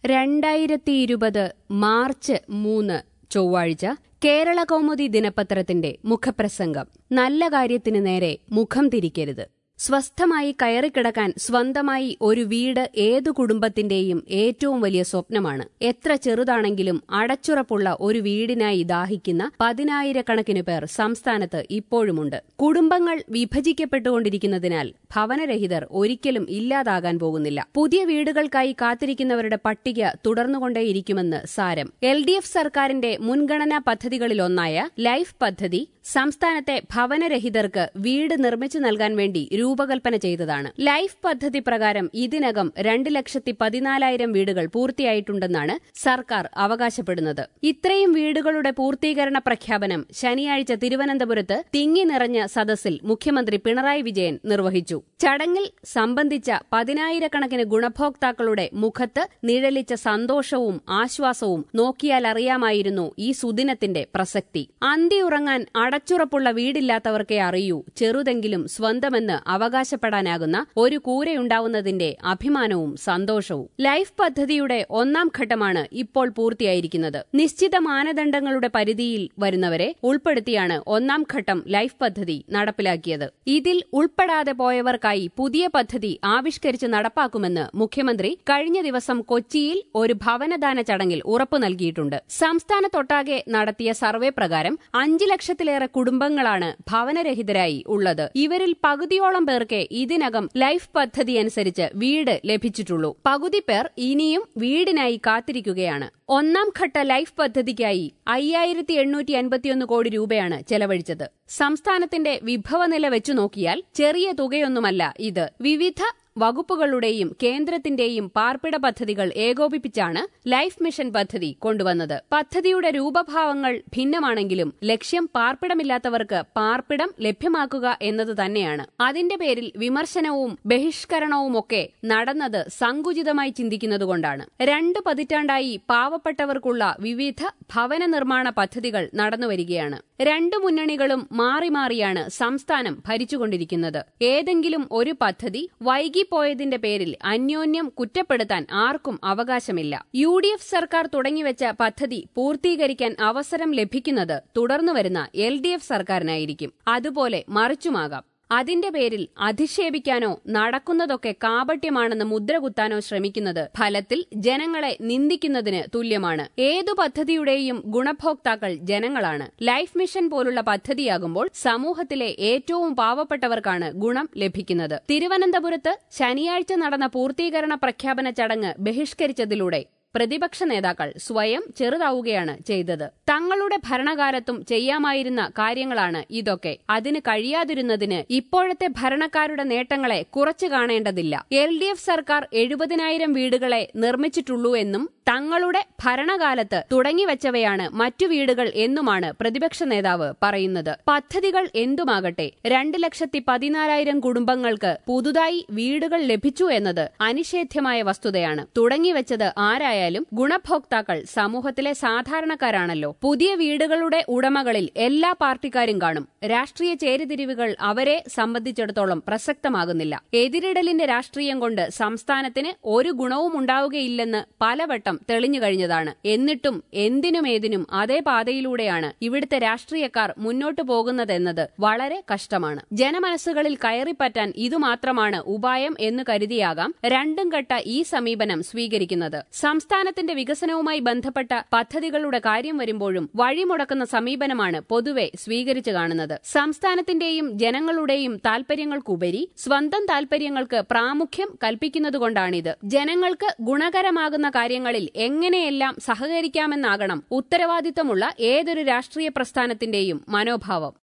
രണ്ടായിരത്തി ഇരുപത് മാർച്ച് മൂന്ന് ചൊവ്വാഴ്ച കേരള കൗമുദി ദിനപത്രത്തിന്റെ മുഖപ്രസംഗം നല്ല കാര്യത്തിന് നേരെ മുഖം തിരിക്കരുത് സ്വസ്ഥമായി കയറിക്കിടക്കാൻ സ്വന്തമായി ഒരു വീട് ഏതു കുടുംബത്തിന്റെയും ഏറ്റവും വലിയ സ്വപ്നമാണ് എത്ര ചെറുതാണെങ്കിലും അടച്ചുറപ്പുള്ള ഒരു വീടിനായി ദാഹിക്കുന്ന പതിനായിരക്കണക്കിന് പേർ സംസ്ഥാനത്ത് ഇപ്പോഴുമുണ്ട് കുടുംബങ്ങൾ വിഭജിക്കപ്പെട്ടുകൊണ്ടിരിക്കുന്നതിനാൽ ഭവനരഹിതർ ഒരിക്കലും ഇല്ലാതാകാൻ പോകുന്നില്ല പുതിയ വീടുകൾക്കായി കാത്തിരിക്കുന്നവരുടെ പട്ടിക തുടർന്നുകൊണ്ടേയിരിക്കുമെന്ന് സാരം എൽ ഡി എഫ് സർക്കാരിന്റെ മുൻഗണനാ പദ്ധതികളിലൊന്നായ ലൈഫ് പദ്ധതി സംസ്ഥാനത്തെ ഭവനരഹിതർക്ക് വീട് നിർമ്മിച്ചു നൽകാൻ വേണ്ടി രൂപകൽപ്പന ചെയ്തതാണ് ലൈഫ് പദ്ധതി പ്രകാരം ഇതിനകം രണ്ട് ലക്ഷത്തി പതിനാലായിരം വീടുകൾ പൂർത്തിയായിട്ടുണ്ടെന്നാണ് സർക്കാർ അവകാശപ്പെടുന്നത് ഇത്രയും വീടുകളുടെ പൂർത്തീകരണ പ്രഖ്യാപനം ശനിയാഴ്ച തിരുവനന്തപുരത്ത് തിങ്ങി നിറഞ്ഞ സദസ്സിൽ മുഖ്യമന്ത്രി പിണറായി വിജയൻ നിർവഹിച്ചു ചടങ്ങിൽ സംബന്ധിച്ച പതിനായിരക്കണക്കിന് ഗുണഭോക്താക്കളുടെ മുഖത്ത് നിഴലിച്ച സന്തോഷവും ആശ്വാസവും നോക്കിയാൽ അറിയാമായിരുന്നു ഈ സുദിനത്തിന്റെ പ്രസക്തി അന്തിയുറങ്ങാൻ അടച്ചുറപ്പുള്ള വീടില്ലാത്തവർക്കേ അറിയൂ ചെറുതെങ്കിലും സ്വന്തമെന്ന് അവകാശപ്പെടാനാകുന്ന ഒരു കൂരയുണ്ടാവുന്നതിന്റെ അഭിമാനവും സന്തോഷവും ലൈഫ് പദ്ധതിയുടെ ഒന്നാം ഘട്ടമാണ് ഇപ്പോൾ പൂർത്തിയായിരിക്കുന്നത് നിശ്ചിത മാനദണ്ഡങ്ങളുടെ പരിധിയിൽ വരുന്നവരെ ഉൾപ്പെടുത്തിയാണ് ഒന്നാം ഘട്ടം ലൈഫ് പദ്ധതി നടപ്പിലാക്കിയത് ഇതിൽ ഉൾപ്പെടാതെ പോയവർക്കായി പുതിയ പദ്ധതി ആവിഷ്കരിച്ച് നടപ്പാക്കുമെന്ന് മുഖ്യമന്ത്രി കഴിഞ്ഞ ദിവസം കൊച്ചിയിൽ ഒരു ഭവനദാന ചടങ്ങിൽ ഉറപ്പു നൽകിയിട്ടുണ്ട് സംസ്ഥാനത്തൊട്ടാകെ നടത്തിയ സർവേ പ്രകാരം അഞ്ച് ലക്ഷത്തിലേറെ കുടുംബങ്ങളാണ് ഭവനരഹിതരായി ഉള്ളത് ഇവരിൽ പകുതിയോളം പേർക്ക് ഇതിനകം ലൈഫ് പദ്ധതി അനുസരിച്ച് വീട് ലഭിച്ചിട്ടുള്ളൂ പകുതി പേർ ഇനിയും വീടിനായി കാത്തിരിക്കുകയാണ് ഒന്നാം ഘട്ട ലൈഫ് പദ്ധതിക്കായി അയ്യായിരത്തി എണ്ണൂറ്റി അൻപത്തിയൊന്ന് കോടി രൂപയാണ് ചെലവഴിച്ചത് സംസ്ഥാനത്തിന്റെ വിഭവനില വെച്ചു നോക്കിയാൽ ചെറിയ തുകയൊന്നുമല്ല ഇത് വിവിധ വകുപ്പുകളുടെയും കേന്ദ്രത്തിന്റെയും പാർപ്പിട പദ്ധതികൾ ഏകോപിപ്പിച്ചാണ് ലൈഫ് മിഷൻ പദ്ധതി കൊണ്ടുവന്നത് പദ്ധതിയുടെ രൂപഭാവങ്ങൾ ഭിന്നമാണെങ്കിലും ലക്ഷ്യം പാർപ്പിടമില്ലാത്തവർക്ക് പാർപ്പിടം ലഭ്യമാക്കുക എന്നത് തന്നെയാണ് അതിന്റെ പേരിൽ വിമർശനവും ബഹിഷ്കരണവുമൊക്കെ നടന്നത് സങ്കുചിതമായി ചിന്തിക്കുന്നതുകൊണ്ടാണ് രണ്ട് പതിറ്റാണ്ടായി പാവപ്പെട്ടവർക്കുള്ള വിവിധ ഭവന നിർമ്മാണ പദ്ധതികൾ നടന്നുവരികയാണ് രണ്ടു മുന്നണികളും മാറി മാറിയാണ് സംസ്ഥാനം ഭരിച്ചുകൊണ്ടിരിക്കുന്നത് ഏതെങ്കിലും ഒരു പദ്ധതി വൈകിപ്പോയതിന്റെ പേരിൽ അന്യോന്യം കുറ്റപ്പെടുത്താൻ ആർക്കും അവകാശമില്ല യു ഡി എഫ് സർക്കാർ തുടങ്ങിവെച്ച പദ്ധതി പൂർത്തീകരിക്കാൻ അവസരം ലഭിക്കുന്നത് തുടർന്നുവരുന്ന എൽ ഡി എഫ് സർക്കാരിനായിരിക്കും അതുപോലെ മറിച്ചുമാകാം അതിന്റെ പേരിൽ അധിക്ഷേപിക്കാനോ നടക്കുന്നതൊക്കെ കാപട്യമാണെന്ന് മുദ്രകുത്താനോ ശ്രമിക്കുന്നത് ഫലത്തിൽ ജനങ്ങളെ നിന്ദിക്കുന്നതിന് തുല്യമാണ് ഏതു പദ്ധതിയുടെയും ഗുണഭോക്താക്കൾ ജനങ്ങളാണ് ലൈഫ് മിഷൻ പോലുള്ള പദ്ധതിയാകുമ്പോൾ സമൂഹത്തിലെ ഏറ്റവും പാവപ്പെട്ടവർക്കാണ് ഗുണം ലഭിക്കുന്നത് തിരുവനന്തപുരത്ത് ശനിയാഴ്ച നടന്ന പൂർത്തീകരണ പ്രഖ്യാപന ചടങ്ങ് ബഹിഷ്കരിച്ചതിലൂടെ പ്രതിപക്ഷ നേതാക്കൾ സ്വയം ചെറുതാവുകയാണ് ചെയ്തത് തങ്ങളുടെ ഭരണകാലത്തും ചെയ്യാമായിരുന്ന കാര്യങ്ങളാണ് ഇതൊക്കെ അതിന് കഴിയാതിരുന്നതിന് ഇപ്പോഴത്തെ ഭരണക്കാരുടെ നേട്ടങ്ങളെ കുറച്ചു കാണേണ്ടതില്ല എൽ ഡി എഫ് സർക്കാർ എഴുപതിനായിരം വീടുകളെ നിർമ്മിച്ചിട്ടുള്ളൂ എന്നും തങ്ങളുടെ ഭരണകാലത്ത് തുടങ്ങിവെച്ചവയാണ് മറ്റു വീടുകൾ എന്നുമാണ് പ്രതിപക്ഷ നേതാവ് പറയുന്നത് പദ്ധതികൾ എന്തുമാകട്ടെ രണ്ട് ലക്ഷത്തി പതിനാലായിരം കുടുംബങ്ങൾക്ക് പുതുതായി വീടുകൾ ലഭിച്ചു എന്നത് അനിഷേധ്യമായ വസ്തുതയാണ് തുടങ്ങിവെച്ചത് ആരായാലും ഗുണഭോക്താക്കൾ സമൂഹത്തിലെ സാധാരണക്കാരാണല്ലോ പുതിയ വീടുകളുടെ ഉടമകളിൽ എല്ലാ പാർട്ടിക്കാരും കാണും രാഷ്ട്രീയ ചേരിതിരിവുകൾ അവരെ സംബന്ധിച്ചിടത്തോളം പ്രസക്തമാകുന്നില്ല എതിരിടലിന്റെ രാഷ്ട്രീയം കൊണ്ട് സംസ്ഥാനത്തിന് ഒരു ഗുണവും ഉണ്ടാവുകയില്ലെന്ന് പലവട്ടം തെളിഞ്ഞു കഴിഞ്ഞതാണ് എന്നിട്ടും എന്തിനും ഏതിനും അതേ പാതയിലൂടെയാണ് ഇവിടുത്തെ രാഷ്ട്രീയക്കാർ മുന്നോട്ടു പോകുന്നതെന്നത് വളരെ കഷ്ടമാണ് ജനമനസ്സുകളിൽ കയറിപ്പറ്റാൻ ഇതുമാത്രമാണ് ഉപായം എന്ന് കരുതിയാകാം രണ്ടും ഘട്ട ഈ സമീപനം സ്വീകരിക്കുന്നത് സംസ്ഥാനത്തിന്റെ വികസനവുമായി ബന്ധപ്പെട്ട പദ്ധതികളുടെ കാര്യം വരുമ്പോഴും വഴിമുടക്കുന്ന സമീപനമാണ് പൊതുവെ സ്വീകരിച്ചു കാണുന്നത് സംസ്ഥാനത്തിന്റെയും ജനങ്ങളുടെയും താൽപര്യങ്ങൾക്കുപരി സ്വന്തം താൽപര്യങ്ങൾക്ക് പ്രാമുഖ്യം കൽപ്പിക്കുന്നതുകൊണ്ടാണിത് ജനങ്ങൾക്ക് ഗുണകരമാകുന്ന കാര്യങ്ങളിൽ എങ്ങനെയെല്ലാം സഹകരിക്കാമെന്നാകണം ഉത്തരവാദിത്തമുള്ള ഏതൊരു രാഷ്ട്രീയ പ്രസ്ഥാനത്തിന്റെയും മനോഭാവം